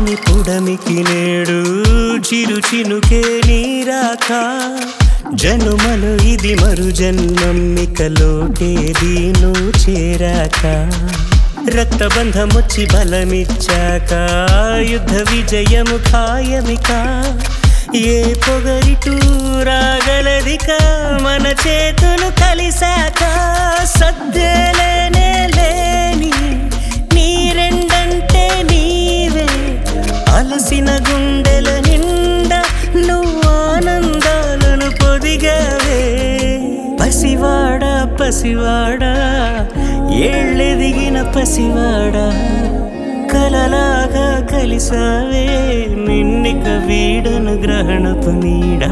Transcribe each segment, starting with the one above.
ఆరని పుడమికి నేడు చిరు చినుకే నీరాక జనుమలు ఇది మరు జన్మమ్మికలోటేది నువ్వు చేరాక రక్తబంధమొచ్చి బలమిచ్చాక యుద్ధ విజయము ఖాయమిక ఏ పొగరిటూ రాగలదిక మన చేతులు కలిసాక సద్దేలేనే లేని నీరెండంటే నీవే అలసిన గుండెల నిండా నువ్వు ఆనందాలను పొదిగావే పసివాడా పసివాడా ఏళ్ళెదిగిన పసివాడా కలలాగా కలిసావే నిన్నిక వీడను గ్రహణపు నీడా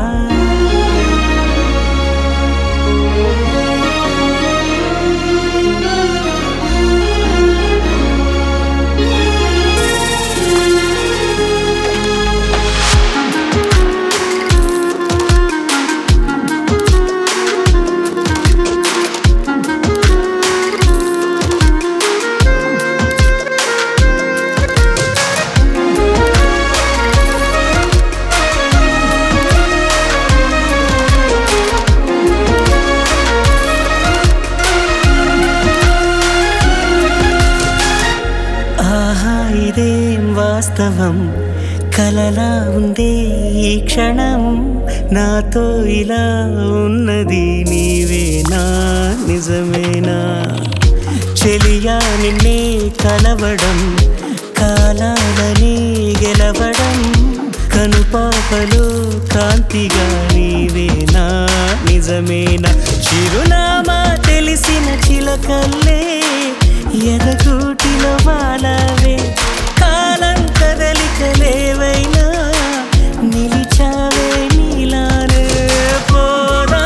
ఆహా ఇదేం వాస్తవం కలలా ఉందే ఈ క్షణం నాతో ఇలా ఉన్నది నీవేనా నిజమేనా చెలియా నిన్నే కలవడం కాలాలని గెలవడం కనుపాపలో కాంతిగా నీవేనా నిజమేనా చిరునామా తెలిసిన చిలకల్లే ఎదగూటిలో వాలవే కాలం కదలికలేవైనా నిలిచావే నీలానే పోదా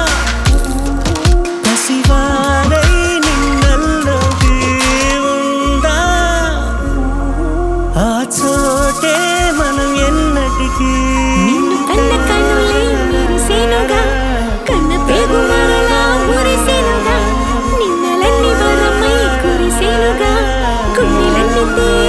పసివాడై నిన్నల్లోకి ఉందా ఆ చోటే మనం ఎన్నటికీ నిన్ను కన్న కన్నులే మెరిసెనుగా, కన్న పేగు మరలా మురిసెనుగా, నిన్నలన్నీ వరమై కురిసెనుగా, గుండెలన్నీ